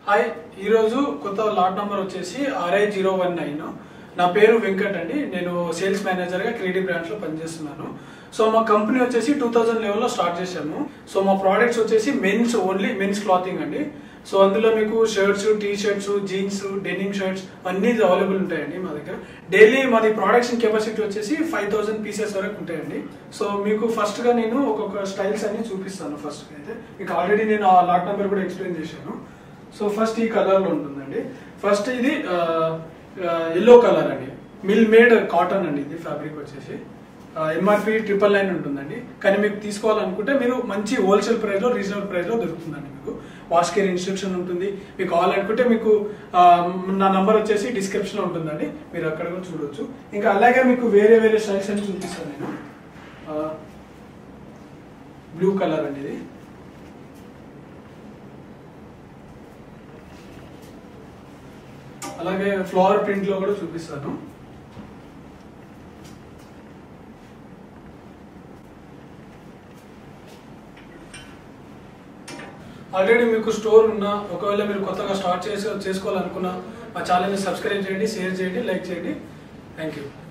hi ఈరోజు కొత్త lot number వచ్చేసి ఆర్ఐ జీరో వన్ నైన్ నా పేరు వెంకట్ అండి నేను సేల్స్ మేనేజర్గా క్రియేటివ్ బ్రాంచ్లో పనిచేస్తున్నాను సో మా కంపెనీ వచ్చేసి టూ థౌజండ్ లెవెల్లో స్టార్ట్ చేశాము సో మా ప్రోడక్ట్స్ వచ్చేసి మెన్స్ ఓన్లీ మెన్స్ క్లాతింగ్ అండి సో అందులో మీకు shirts T shirts jeans denim shirts అన్నీ అవైలబుల్ ఉంటాయండి మా దగ్గర డైలీ మాది ప్రొడక్షన్ కెపాసిటీ వచ్చేసి ఫైవ్ థౌసండ్ పీసెస్ వరకు ఉంటాయండి సో మీకు ఫస్ట్ గా నేను ఒక్కొక్క స్టైల్స్ అన్ని చూపిస్తాను ఫస్ట్ అయితే మీకు ఆల్రెడీ నేను ఆ లాట్ నెంబర్ కూడా ఎక్స్ప్లెయిన్ చేశాను సో ఫస్ట్ ఈ కలర్ లో ఉంటుందండి ఫస్ట్ ఇది ఎల్లో కలర్ అండి మిల్ మేడ్ కాటన్ అండి ఇది ఫ్యాబ్రిక్ వచ్చేసి ఎంఆర్పి ట్రిపుల్ నైన్ ఉంటుందండి కానీ మీకు తీసుకోవాలనుకుంటే మీరు మంచి హోల్సేల్ ప్రైస్ లో రీజనబుల్ ప్రైస్ లో దొరుకుతుందండి మీకు వాష్ కేర్ ఇన్స్ట్రక్షన్ ఉంటుంది మీకు కావాలనుకుంటే మీకు ఆ, నా నంబర్ వచ్చేసి డిస్క్రిప్షన్ లో ఉంటుందండి మీరు అక్కడ కూడా చూడొచ్చు ఇంకా అలాగే మీకు వేరే వేరే స్టైల్స్ అని చూపిస్తాను నేను బ్లూ కలర్ అండి ఇది అలాగే ఫ్లవర్ ప్రింట్ లో కూడా చూపిస్తాను ఆల్రెడీ మీకు స్టోర్ ఉన్నా ఒకవేళ మీరు కొత్తగా స్టార్ట్ చేసి చేసుకోవాలనుకున్నా మా ఛానల్ని సబ్స్క్రైబ్ చేయండి షేర్ చేయండి లైక్ చేయండి థ్యాంక్ యూ